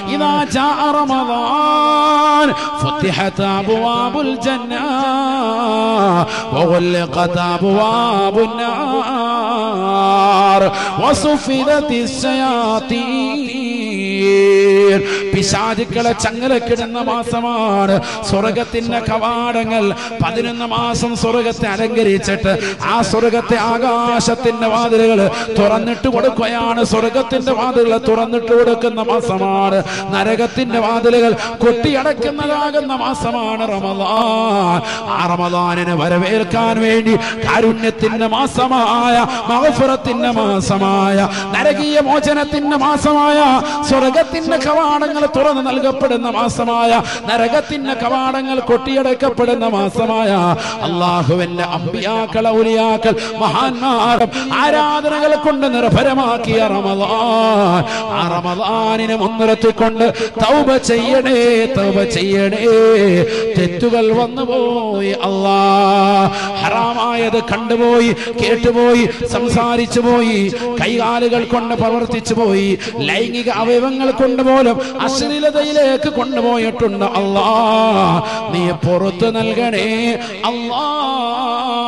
ഇതാ ജാ റമദാൻ فتحت أبواب الجنة وغلقت أبواب النار وصفدت الشياطين പിശാചുക്കളെ ചങ്ങലക്കിടുന്ന മാസമാണ് സ്വർഗത്തിന്റെ കവാടങ്ങൾ പതിനൊന്ന് മാസം സ്വർഗത്തെ അലങ്കരിച്ചിട്ട് ആ സ്വർഗത്തെ ആകാശത്തിന്റെ വാതിലുകൾ തുറന്നിട്ട് കൊടുക്കുകയാണ് സ്വർഗത്തിന്റെ വാതിലുകൾ തുറന്നിട്ട് കൊടുക്കുന്ന മാസമാണ് നരകത്തിന്റെ വാതിലുകൾ കൊട്ടിയടക്കുന്നതാകുന്ന മാസമാണ് റമദാൻ ആ റമദാനിനെ വരവേൽക്കാൻ വേണ്ടി കാരുണ്യത്തിന്റെ മാസമായ മഹഫുറത്തിന്റെ മാസമായ നരകീയ മോചനത്തിന്റെ മാസമായ സ്വർഗത്തിന്റെ കവാടങ്ങൾ തുറന്നു നൽകപ്പെടുന്ന മാസമായ നരകത്തിന്റെ കവാടങ്ങൾ കൊട്ടിയടക്കപ്പെടുന്ന മാസമായ അള്ളാഹുവിന്റെ അമ്പിയാക്കൾ ഔലിയാക്കൾ മഹാന്മാർ ആരാധനകൾ കൊണ്ട് നിർഭരമാക്കിയ റമദാൻ ആ റമദാനിനെ മുൻനിർത്തിക്കൊണ്ട് തൗബ ചെയ്യണേ തൗബ ചെയ്യണേ തെറ്റുകൾ വന്നുപോയി അല്ലാ ഹറാമായത് കണ്ടുപോയി കേട്ടുപോയി സംസാരിച്ചു പോയി കൈകാലുകൾ കൊണ്ട് പ്രവർത്തിച്ചു പോയി ലൈംഗിക അവയവങ്ങൾ കൊണ്ടുപോലും അശ്ലീലതയിലേക്ക് കൊണ്ടുപോയിട്ടുണ്ട് അല്ലാ നീ പുറത്തു നൽകണേ അല്ലാ